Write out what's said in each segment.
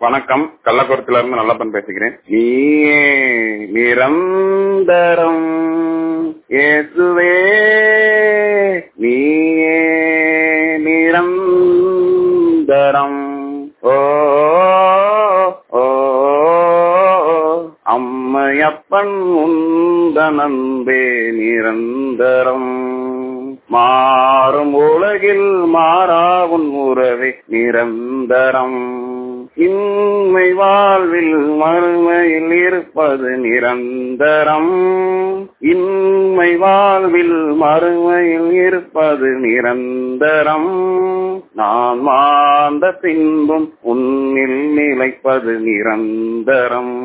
வணக்கம் கள்ளக்குறிச்சில இருந்து நல்லப்பன் பேசுகிறேன் நீயே நிரந்தரம் இயேசுவே நீயே நிரந்தரம் ஓ ஓ அம்மையப்பன் உந்த நன்பே நிரந்தரம் மாறும் உலகில் மாறாவும் உறவே நிரந்தரம் இன்மை வாழ்வில் மறுமையில் இருப்பது நிரந்தரம் இன்மை வாழ்வில் மறுமையில் இருப்பது நிரந்தரம் நான் மாந்த பின்பும் உன்னில் நிலைப்பது நிரந்தரம்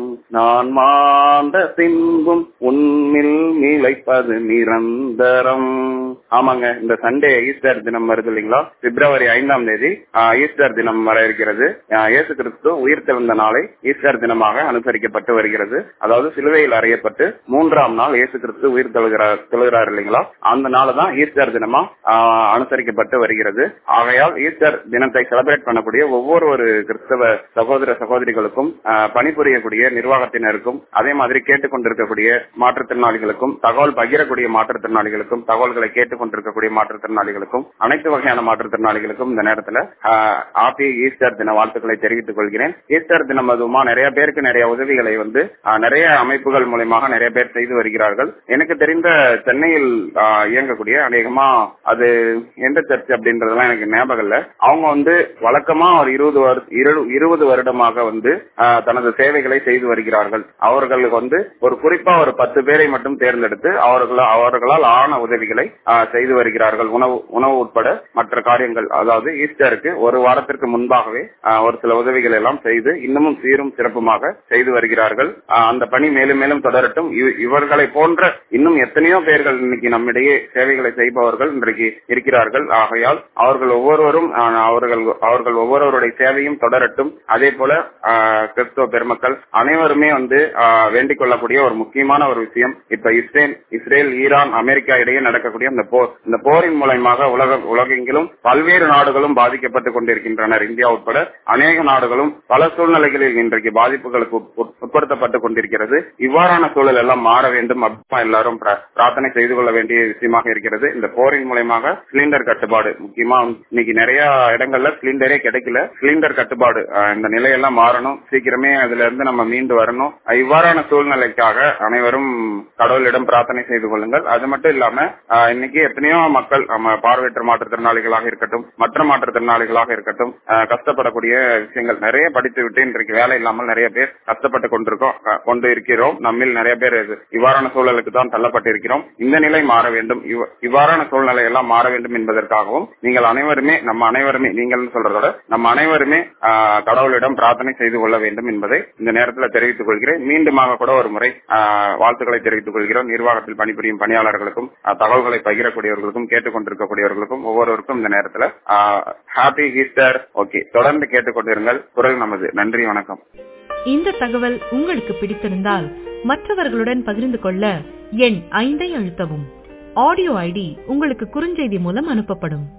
நான் மாந்த பின்பும் உன்னில் நிலைப்பது நிரந்தரம் ஆமாங்க இந்த சண்டே ஈஸ்டர் தினம் வருது இல்லைங்களா பிப்ரவரி ஐந்தாம் தேதி ஆஹ், ஈஸ்டர் தினம் வர இருக்கிறது ஆஹ், இயேசு கிறிஸ்து உயிர் தெழுந்த நாளை ஈஸ்டர் தினமாக அனுசரிக்கப்பட்டு வருகிறது அதாவது சிலுவையில் அறையப்பட்டு மூன்றாம் நாள் இயேசு கிறிஸ்து உயிர் தெழுகிறார் தெழுகிறார் இல்லைங்களா அந்த நாள் தான் ஈஸ்டர் தினமா ஆஹ், அனுசரிக்கப்பட்டு வருகிறது ஆகையால் ஈஸ்டர் தினத்தை செலிப்ரேட் பண்ணக்கூடிய ஒவ்வொரு ஒரு கிறிஸ்தவ சகோதர சகோதரிகளுக்கும் ஆஹ், பணிபுரியக்கூடிய நிர்வாகத்தினருக்கும் அதே மாதிரி கேட்டுக்கொண்டிருக்கக்கூடிய மாற்றுத்திறனாளிகளுக்கும் தகவல் பகிரக்கூடிய மாற்றுத்திறனாளிகளுக்கும் தகவல்களை கேட்டுக்கொண்டிருக்கக்கூடிய மாற்றுத்திறனாளிகளுக்கும் அனைத்து வகையான மாற்றுத்திறனாளிகளுக்கும் இந்த நேரத்துல ஹாப்பி ஈஸ்டர் தின வாழ்த்துக்களை தெரிவித்துக் கொள்கிறேன் ஈஸ்டர் தினம் அதுவுமா நிறைய பேருக்கு நிறைய உதவிகளை வந்து ஆஹ், நிறைய அமைப்புகள் மூலயமாக நிறைய பேர் செய்து வருகிறார்கள் எனக்கு தெரிந்த சென்னையில் ஆஹ், இயங்கக்கூடிய அநேகமா அது எந்த சர்ச் அப்படின்றதெல்லாம் எனக்கு ஞாபகம் இல்ல அவங்க வந்து வழக்கமா ஒரு இருபது வருட இரு- இருபது வருடமாக வந்து ஆஹ், தனது சேவைகளை செய்து வருகிறார்கள் அவர்களுக்கு வந்து ஒரு குறிப்பா ஒரு பத்து பேரை மட்டும் தேர்ந்தெடுத்து அவர்கள் அவர்களால் ஆன உதவிகளை ஆஹ், செய்து வருகிறார்கள் உணவு உணவு உட்பட மற்ற காரியங்கள் அதாவது ஈஸ்டருக்கு ஒரு வாரத்திற்கு முன்பாகவே ஆஹ், ஒரு சில உதவிகள் எல்லாம் செய்து இன்னமும் சீரும் சிறப்புமாக செய்து வருகிறார்கள் ஆஹ், அந்த பணி மேலும் மேலும் தொடரட்டும் இவ- இவர்களை போன்ற இன்னும் எத்தனையோ பேர்கள் இன்னைக்கு நம்மிடையே சேவைகளை செய்பவர்கள் இன்றைக்கு இருக்கிறார்கள் ஆகையால் அவர்கள் ஒவ்வொருவரும் ஆஹ், அவர்கள் அவர்கள் ஒவ்வொருவருடைய சேவையும் தொடரட்டும் அதே போல ஆஹ், கிறிஸ்துவ பெருமக்கள் அனைவருமே வந்து ஆஹ், வேண்டிக் கொள்ளக்கூடிய ஒரு முக்கியமான ஒரு விஷயம் இப்ப இஸ்ரேல் இஸ்ரேல் ஈரான் அமெரிக்கா இடையே நடக்கக்கூடிய இந்த போர் இந்த போரின் மூலயமாக உலக உலகெங்கிலும் பல்வேறு நாடுகளும் பாதிக்கப்பட்டுக் கொண்டிருக்கின்றனர் இந்தியா உட்பட அநேக நாடுகளும் பல சூழ்நிலைகளில் இன்றைக்கு பாதிப்புகளுக்கு உட்- உட்படுத்தப்பட்டுக் கொண்டிருக்கிறது இவ்வாறான சூழல் எல்லாம் மாற வேண்டும் அப்பா எல்லாரும் பிர- பிரார்த்தனை செய்து கொள்ள வேண்டிய விஷயமாக இருக்கிறது இந்த போரின் மூலயமாக சிலிண்டர் கட்டுப்பாடு முக்கியமா இன்னைக்கு நிறைய இடங்கள்ல சிலிண்டரே கிடைக்கல சிலிண்டர் கட்டுப்பாடு அஹ், இந்த நிலையெல்லாம் மாறணும் சீக்கிரமே அதுல இருந்து நம்ம மீண்டு வரணும் அஹ், இவ்வாறான சூழ்நிலைக்காக அனைவரும் கடவுளிடம் பிரார்த்தனை செய்து கொள்ளுங்கள் அது மட்டும் இல்லாம அஹ், இன்னைக்கு எத்தனையோ மக்கள் நம்ம பார்வையற்ற மாற்றுத்திறனாளிகளாக இருக்கட்டும் மற்ற மாற்றுத்திறனாளிகளாக இருக்கட்டும் அஹ், கஷ்டப்படக்கூடிய விஷயங்கள் நிறைய படித்து விட்டு இன்றைக்கு வேலை இல்லாமல் நிறைய பேர் கஷ்டப்பட்டு கொண்டிருக்கோம் அஹ், கொண்டு இருக்கிறோம் நம்மில் நிறைய பேர் இது- இவ்வாறான சூழலுக்கு தான் தள்ளப்பட்டு இருக்கிறோம் இந்த நிலை மாற வேண்டும் இவ்- இவ்வாறான சூழ்நிலை எல்லாம் மாற வேண்டும் என்பதற்காகவும் நீங்கள் அனைவருமே நம்ம அனைவருமே நீங்கள் சொல்றதோட நம்ம அனைவருமே ஆஹ், கடவுளிடம் பிரார்த்தனை செய்து கொள்ள வேண்டும் என்பதை இந்த நேரத்தில் தெரிவித்துக் கொள்கிறேன் மீண்டுமாக கூட ஒரு முறை ஆஹ், வாழ்த்துக்களை தெரிவித்துக் கொள்கிறோம் நிர்வாகத்தில் பணிபுரியும் பணியாளர்களுக்கும் ஆஹ், தகவல்களை பகிரக்கூடியவர்களுக்கும் கேட்டுக்கொண்டிருக்கக்கூடியவர்களுக்கும் ஒவ்வொருவருக்கும் இந்த நேரத்தில் ஹாப்பி ஈஸ்டர் ஓகே தொடர்ந்து கேட்டுக்கொண்டிருங்கள் குரல் நமது நன்றி வணக்கம் இந்த தகவல் உங்களுக்கு பிடித்திருந்தால் மற்றவர்களுடன் பகிர்ந்து கொள்ள எண் ஐந்தை அழுத்தவும் ஆடியோ ஐடி உங்களுக்கு குறுஞ்செய்தி மூலம் அனுப்பப்படும்